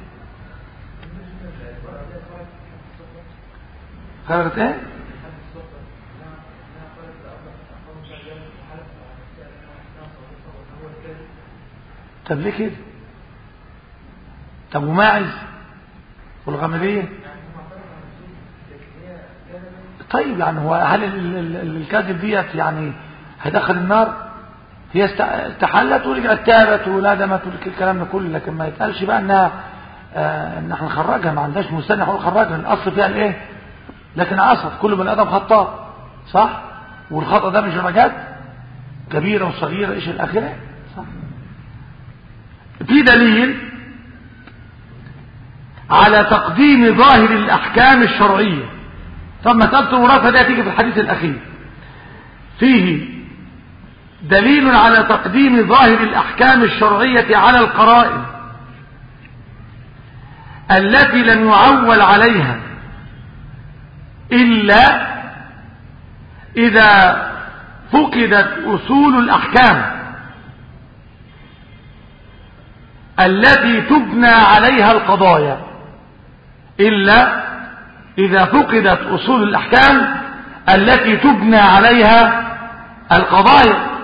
خرجت ايه طب ليه كده طب وماعز والغامدية طيب يعني هو هل ال- ال- ال- الكذب ديت يعني هيدخل النار هي است- استحلت ورجعت تابت وندمت والكلام ده كله لكن ما يتقالش بقى انها آه ان احنا نخرجها ما عندناش مستنى نقول خرجها الاصل فيها الايه لكن عصت كل بني ادم خطاء صح والخطا ده مش درجات كبيره وصغيره ايش الاخره صح في دليل على تقديم ظاهر الاحكام الشرعيه طب مساله الوراثه دي هتيجي في الحديث الاخير فيه دليل على تقديم ظاهر الأحكام الشرعية على القرائن التي لم يعول عليها إلا إذا فقدت أصول الأحكام التي تبنى عليها القضايا إلا إذا فقدت أصول الأحكام التي تبنى عليها القضايا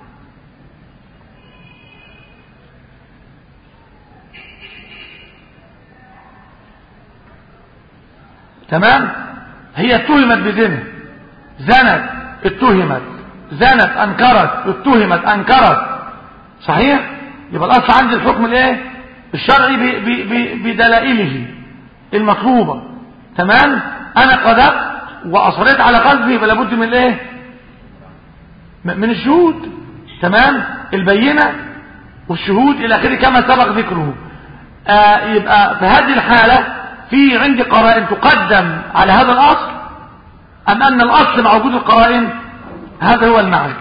تمام هي اتهمت بزنا زنت اتهمت زنت انكرت اتهمت انكرت صحيح يبقى الاصل عندي الحكم الايه الشرعي ب- ب- ب- بدلائله المطلوبه تمام انا قذفت واصريت على قذفي يبقى لابد من الايه م- من الشهود تمام البينه والشهود الى اخره كما سبق ذكره آه يبقى في هذه الحاله في عندي قرائن تقدم على هذا الاصل ام ان الاصل مع وجود القرائن هذا هو المعنى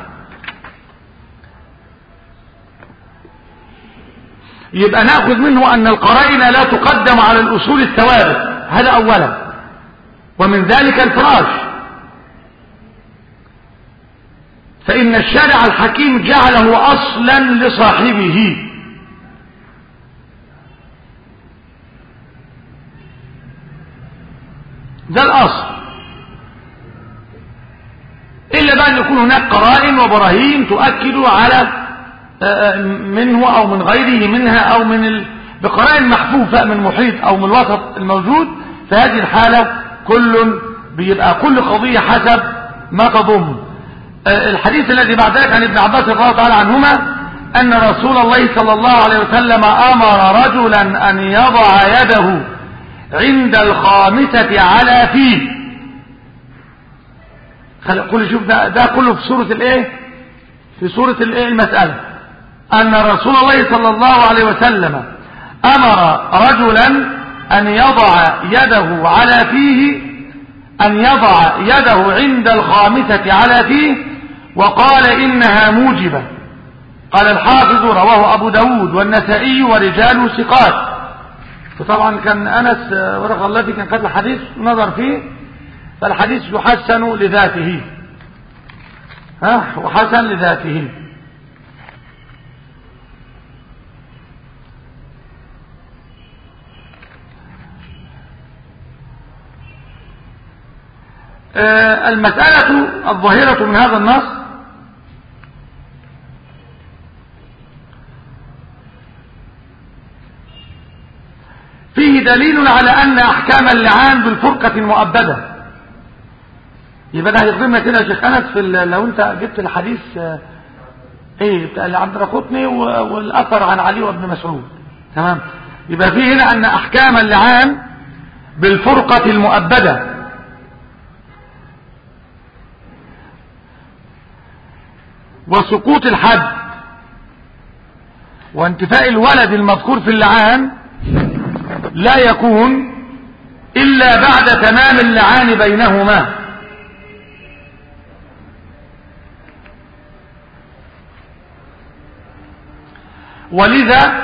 يبقى ناخذ منه ان القرائن لا تقدم على الاصول الثوابت هذا اولا ومن ذلك الفراش فان الشارع الحكيم جعله اصلا لصاحبه ده الاصل الا بقى ان يكون هناك قرائن وبراهين تؤكد على آه، منه او من غيره منها او من ال... بقرائن محفوفه من محيط او من الوسط الموجود في هذه الحاله كل بيبقى كل قضيه حسب ما تضم آه، الحديث الذي بعد ذلك عن ابن عباس رضي الله تعالى عنهما ان رسول الله صلى الله عليه وسلم امر رجلا ان يضع يده عند الخامسة على فيه خل... كل شوف ده, ده كله في سورة الايه في سورة الايه المسألة أن رسول الله صلى الله عليه وسلم أمر رجلا أن يضع يده على فيه أن يضع يده عند الخامسة على فيه وقال إنها موجبة قال الحافظ رواه أبو داود والنسائي ورجال ثقات وطبعا كان أنس ورق الله فيه كان قتل الحديث نظر فيه فالحديث يحسن لذاته ها وحسن لذاته آه، المسألة الظاهرة من هذا النص فيه دليل على أن أحكام اللعان بالفرقة المؤبدة يبقى ده هيخدمنا كده يا شيخ أنس في ال- لو أنت جبت الحديث آه، إيه بتاع اللي عبد الرقطني و- والأثر عن علي وابن مسعود تمام يبقى فيه هنا أن أحكام اللعان بالفرقة المؤبدة وسقوط الحد وانتفاء الولد المذكور في اللعان لا يكون إلا بعد تمام اللعان بينهما ولذا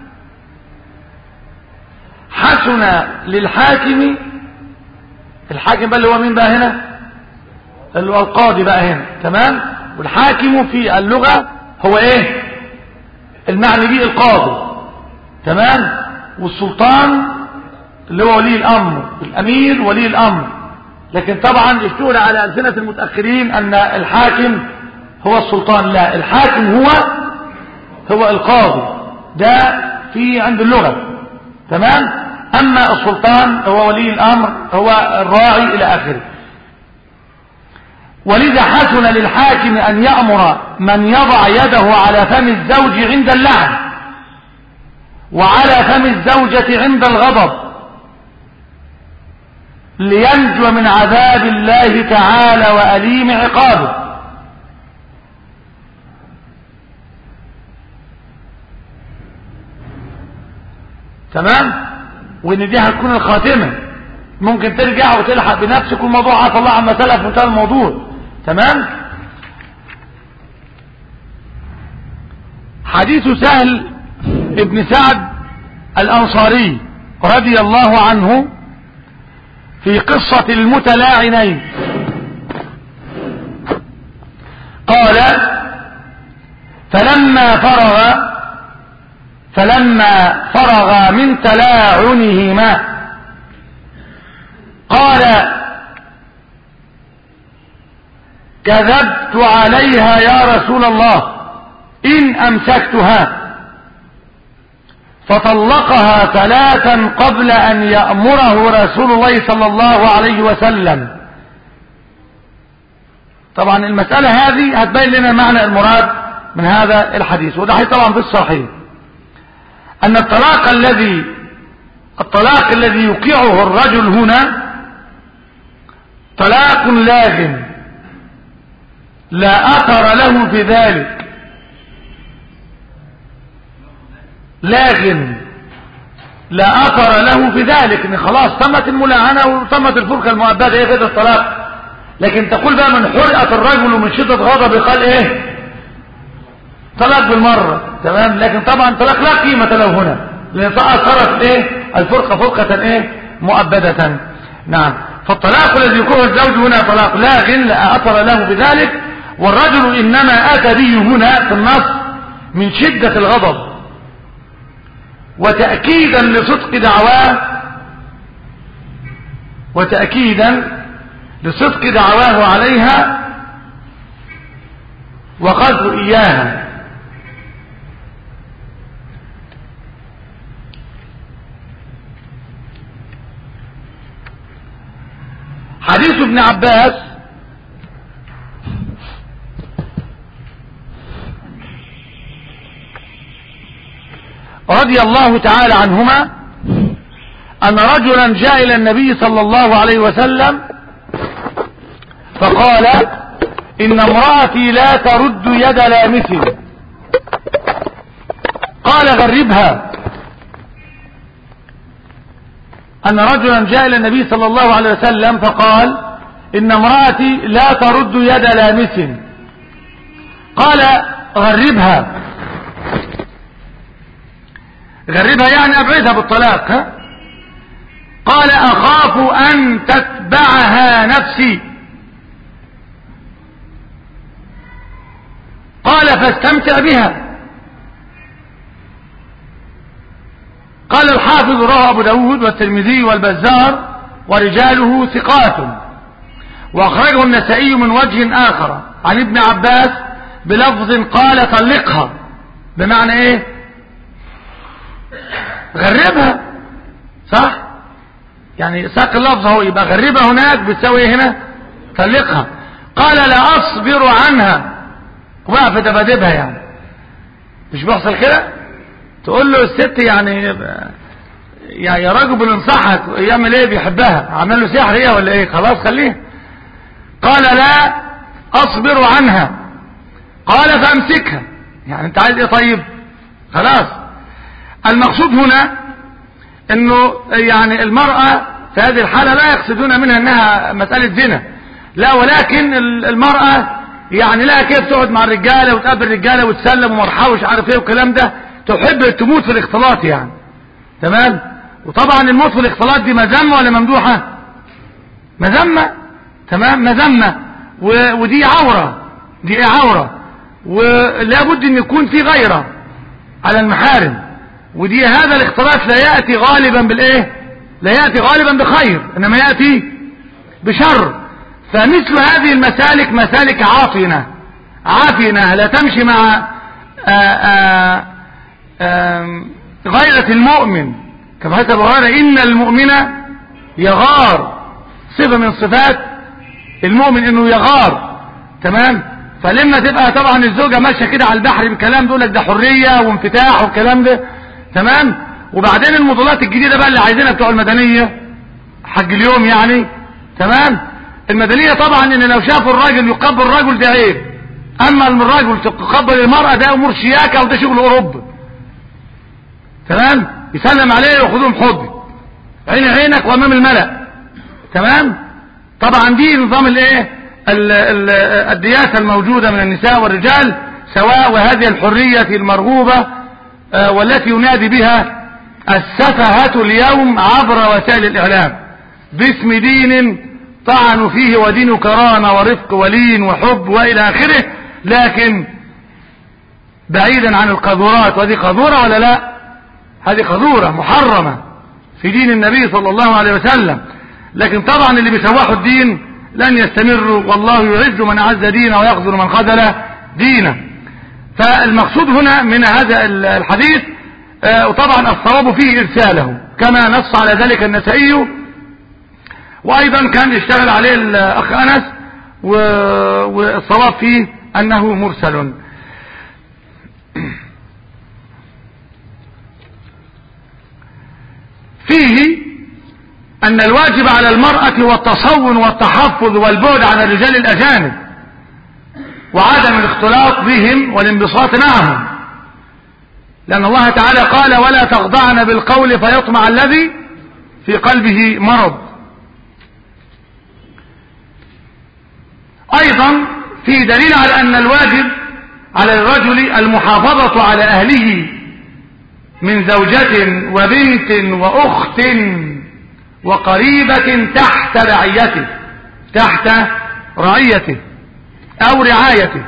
حسن للحاكم الحاكم بقى اللي هو مين بقى هنا اللي هو القاضي بقى هنا تمام والحاكم في اللغة هو ايه المعنى به القاضي تمام والسلطان اللي هو ولي الامر الامير ولي الامر لكن طبعا اشتهر على ألسنة المتأخرين ان الحاكم هو السلطان لا الحاكم هو هو القاضي ده في عند اللغة تمام اما السلطان هو ولي الامر هو الراعي الى اخره ولذا حسن للحاكم أن يأمر من يضع يده على فم الزوج عند اللعن وعلى فم الزوجة عند الغضب لينجو من عذاب الله تعالى وأليم عقابه تمام وان دي هتكون الخاتمه ممكن ترجع وتلحق بنفسك والموضوع عفى الله عما سلف وانتهى الموضوع تمام حديث سهل ابن سعد الأنصاري رضي الله عنه في قصة المتلاعنين قال فلما فرغ فلما فرغ من تلاعنهما قال كذبت عليها يا رسول الله إن أمسكتها فطلقها ثلاثا قبل أن يأمره رسول الله صلى الله عليه وسلم طبعا المسألة هذه هتبين لنا معنى المراد من هذا الحديث وده حديث طبعا في الصحيح أن الطلاق الذي الطلاق الذي يوقعه الرجل هنا طلاق لاغم لا أثر له في ذلك لاغم لا أثر له في ذلك ان خلاص تمت الملاعنة وتمت الفرقة المؤبدة ايه كده الطلاق لكن تقول بقى من حرقة الرجل ومن شدة غضبه قال ايه طلاق بالمرة تمام لكن طبعا طلاق لا قيمة له هنا لان صارت ايه الفرقة فرقة ايه مؤبدة نعم فالطلاق الذي يكون الزوج هنا طلاق لاغ لا أثر له بذلك والرجل إنما أتى به هنا في النص من شدة الغضب وتأكيدا لصدق دعواه وتأكيدا لصدق دعواه عليها وقذف إياها حديث ابن عباس رضي الله تعالى عنهما أن رجلا جاء إلى النبي صلى الله عليه وسلم فقال إن امرأتي لا ترد يد لامس قال غربها أن رجلا جاء إلى النبي صلى الله عليه وسلم فقال إن امرأتي لا ترد يد لامس قال غربها غربها يعني أبعدها بالطلاق ها؟ قال أخاف أن تتبعها نفسي قال فاستمتع بها قال الحافظ رواه أبو داود والترمذي والبزار ورجاله ثقات وأخرجه النسائي من وجه آخر عن ابن عباس بلفظ قال طلقها بمعنى ايه غربها صح يعني ساق اللفظ هو يبقى غربها هناك بتساوي ايه هنا طلقها قال لا اصبر عنها وقف دبادبها يعني مش بيحصل كده تقول له الست يعني يعني يا راجل بننصحك يعمل ايه بيحبها عمل له سحر ايه ولا ايه خلاص خليه قال لا اصبر عنها قال فامسكها يعني انت عايز ايه طيب خلاص المقصود هنا انه يعني المرأة في هذه الحالة لا يقصدون منها انها مسألة زنا لا ولكن المرأة يعني لها كيف تقعد مع الرجالة وتقابل الرجالة وتسلم ومرحبا ومش عارف ايه والكلام ده تحب تموت في الاختلاط يعني تمام وطبعا الموت في الاختلاط دي مذمة ولا ممدوحة مذمة تمام مذمة ودي عورة دي ايه عورة ولا بد ان يكون في غيرة على المحارم ودي هذا الاختلاط لا يأتي غالبا بالايه لا يأتي غالبا بخير انما يأتي بشر فمثل هذه المسالك مسالك عافنة عافنة لا تمشي مع آآ آآ غيرة المؤمن كما حسب هريرة إن المؤمن يغار صفة من صفات المؤمن إنه يغار تمام فلما تبقى طبعا الزوجة ماشية كده على البحر بكلام بيقول لك ده حرية وانفتاح والكلام ده تمام وبعدين الموضوعات الجديدة بقى اللي عايزينها بتوع المدنية حج اليوم يعني تمام المدنية طبعا ان لو شافوا الراجل يقبل الرجل ده عيب اما الرجل تقبل المرأة ده امور شياكة وده شغل اوروبا تمام يسلم عليه وياخذهم حضن عين عينك وامام الملأ تمام طبعا دي نظام الايه الدياسة الموجودة من النساء والرجال سواء وهذه الحرية المرغوبة والتي ينادي بها السفهة اليوم عبر وسائل الإعلام باسم دين طعنوا فيه ودين كرامة ورفق ولين وحب وإلى آخره لكن بعيدا عن القذورات وهذه قذورة ولا لا هذه قذورة محرمة في دين النبي صلى الله عليه وسلم لكن طبعا اللي بيسوحوا الدين لن يستمروا والله يعز من أعز دينه ويخذل من خذل دينه فالمقصود هنا من هذا الحديث وطبعا الصواب فيه إرساله كما نص على ذلك النسائي وأيضا كان يشتغل عليه الأخ أنس والصواب فيه أنه مرسل فيه أن الواجب على المرأة هو التصون والتحفظ والبعد عن الرجال الأجانب وعدم الاختلاط بهم والانبساط معهم لأن الله تعالى قال ولا تخضعن بالقول فيطمع الذي في قلبه مرض أيضا في دليل على أن الواجب على الرجل المحافظة على أهله من زوجة وبنت وأخت وقريبة تحت رعيته تحت رعيته أو رعايته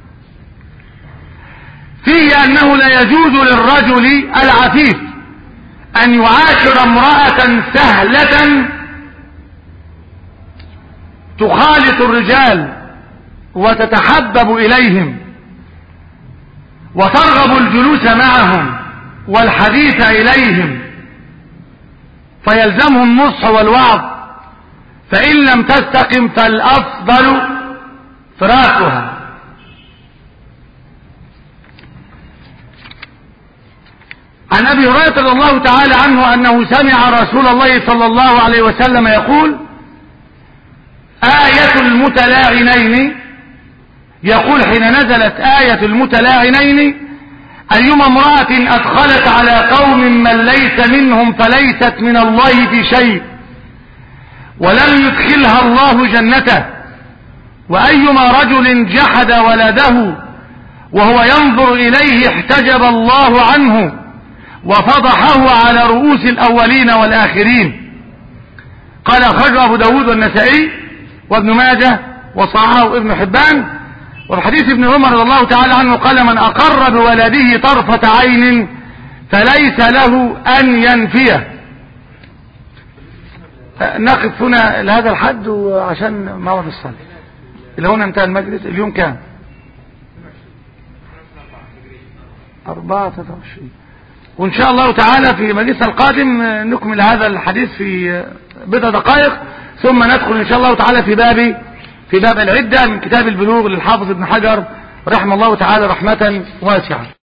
فيه أنه لا يجوز للرجل العفيف أن يعاشر امرأة سهلة تخالط الرجال وتتحبب إليهم وترغب الجلوس معهم والحديث إليهم فيلزمهم النصح والوعظ فإن لم تستقم فالأفضل فراقها عن أبي هريرة رضي الله تعالى عنه أنه سمع رسول الله صلى الله عليه وسلم يقول آية المتلاعنين يقول حين نزلت آية المتلاعنين أيما امرأة أدخلت على قوم من ليس منهم فليست من الله في شيء ولم يدخلها الله جنته وأيما رجل جحد ولده وهو ينظر إليه احتجب الله عنه وفضحه على رؤوس الأولين والآخرين قال أخرجه أبو داود والنسائي وابن ماجه وصححه ابن حبان وفي حديث ابن عمر رضي الله تعالى عنه قال من أقر بولده طرفة عين فليس له أن ينفيه نقف هنا لهذا الحد عشان موعد الصلاة اللي هنا انتهى المجلس اليوم كام أربعة وعشرين وإن شاء الله تعالى في مجلسنا القادم نكمل هذا الحديث في بضع دقائق ثم ندخل إن شاء الله تعالى في باب في باب العدة من كتاب البلوغ للحافظ ابن حجر رحمه الله تعالى رحمة واسعة